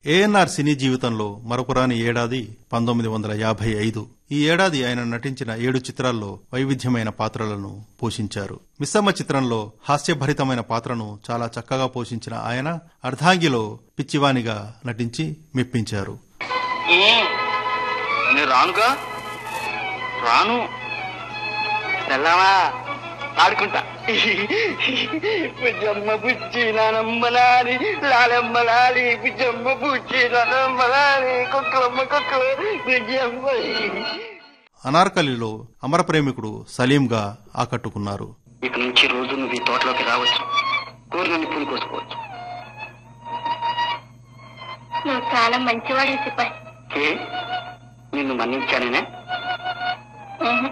ఏఎన్ఆర్ సినీ జీవితంలో మరపురాని ఏడాది పంతొమ్మిది వందల యాభై ఐదు ఈ ఏడాది ఆయన నటించిన ఏడు చిత్రాల్లో వైవిధ్యమైన పాత్రలను పోషించారు మిస్సమ్మ చిత్రంలో హాస్యభరితమైన పాత్రను చాలా చక్కగా పోషించిన ఆయన అర్ధాంగిలో పిచ్చివానిగా నటించి మెప్పించారు నేను రానుగా రాను తెల్లవా ఆడుకుంటా బుజ్జమ్మ బుజ్జి నానమ్మలాలి లాలమ్మలాలి బుజ్జమ్మ బుజ్జి నానమ్మలాలి కుక్కలమ్మ కుక్కల బుజ్జమ్మ అనార్కలిలో అమర ప్రేమికుడు సలీంగా ఆకట్టుకున్నారు ఇక నుంచి రోజు నువ్వు ఈ తోటలోకి రావచ్చు కూరగాయలు పూలు కోసుకోవచ్చు నువ్వు చాలా మంచివాడు సిపాయి ఏ నిన్ను మన్నించానేనే ఉహు.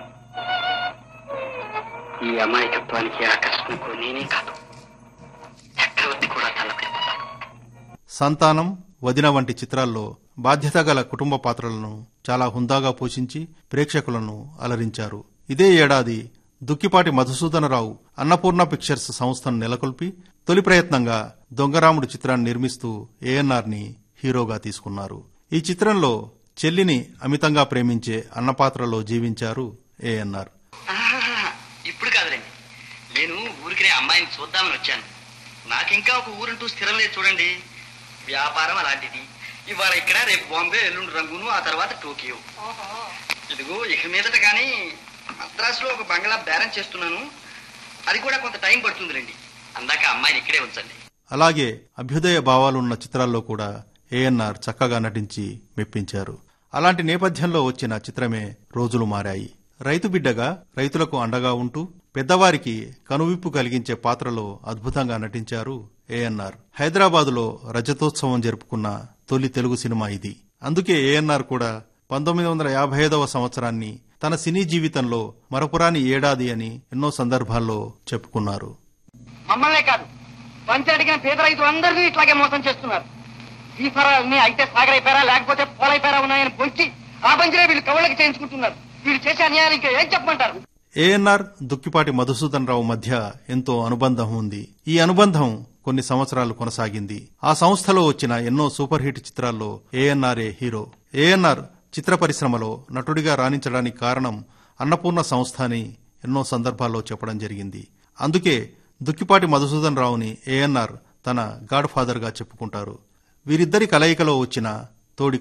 ఈ అమాయకత్వానికి ఆకర్షణకు నేనే కాదు చక్రవర్తి కూడా తలపెడతాడు సంతానం వదిన వంటి చిత్రాల్లో బాధ్యత గల కుటుంబ పాత్రలను చాలా హుందాగా పోషించి ప్రేక్షకులను అలరించారు ఇదే ఏడాది దుక్కిపాటి మధుసూదనరావు అన్నపూర్ణ పిక్చర్స్ సంస్థను నెలకొల్పి తొలి ప్రయత్నంగా దొంగరాముడు చిత్రాన్ని నిర్మిస్తూ ఏఎన్ఆర్ ని హీరోగా తీసుకున్నారు ఈ చిత్రంలో చెల్లిని అమితంగా ప్రేమించే అన్నపాత్రలో జీవించారు ఏఎన్ఆర్ ఆహాహాహా. ఇప్పుడు కాదులేండి నేను ఊరికి అమ్మాయిని చూద్దామని వచ్చాను నాకింకా ఒక ఊరంటూ స్థిరం లేదు చూడండి వ్యాపారం అలాంటిది ఇవాళ ఇక్కడ రేపు బాంబే ఎల్లుండి రంగును ఆ తర్వాత టోకియో ఇదిగో ఇక మీదట కానీ మద్రాసులో ఒక బంగ్లా బేరం చేస్తున్నాను అది కూడా కొంత టైం పడుతుందిలేండి అందాక అమ్మాయిని ఇక్కడే ఉంచండి అలాగే అభ్యుదయ భావాలున్న చిత్రాల్లో కూడా ఏఎన్ఆర్ చక్కగా నటించి మెప్పించారు అలాంటి నేపథ్యంలో వచ్చిన చిత్రమే రోజులు మారాయి రైతు బిడ్డగా రైతులకు అండగా ఉంటూ పెద్దవారికి కనువిప్పు కలిగించే పాత్రలో అద్భుతంగా నటించారు ఏఎన్ఆర్ హైదరాబాదులో రజతోత్సవం జరుపుకున్న తొలి తెలుగు సినిమా ఇది అందుకే ఏఎన్ఆర్ కూడా పంతొమ్మిది వందల యాభై ఐదవ సంవత్సరాన్ని తన సినీ జీవితంలో మరపురాని ఏడాది అని ఎన్నో సందర్భాల్లో చెప్పుకున్నారు మమ్మల్నే కాదు పంచి అడిగిన పేద రైతులందరినీ ఇట్లాగే మోసం చేస్తున్నారు ఈ ఫరాల్ని అయితే సాగరైపోయారా లేకపోతే పోలైపోయారా ఉన్నాయని పొంచి ఆ పంచినే వీళ్ళు కవులకి చేయించుకుంటున్నారు వీళ్ళు చేసే అన్యాయాలు ఇంకా ఏం చెప్పమంటారు ఏఎన్ఆర్ దుక్కిపాటి మధుసూదన్ రావు మధ్య ఎంతో అనుబంధం ఉంది ఈ అనుబంధం కొన్ని సంవత్సరాలు కొనసాగింది ఆ సంస్థలో వచ్చిన ఎన్నో సూపర్ హిట్ చిత్రాల్లో ఏఎన్ఆర్ఏ హీరో ఏఎన్ఆర్ చిత్ర పరిశ్రమలో నటుడిగా రాణించడానికి కారణం అన్నపూర్ణ సంస్థ అని ఎన్నో సందర్భాల్లో చెప్పడం జరిగింది అందుకే దుక్కిపాటి మధుసూదన్ రావుని ఏఎన్ఆర్ తన గాడ్ ఫాదర్ గా చెప్పుకుంటారు వీరిద్దరి కలయికలో వచ్చిన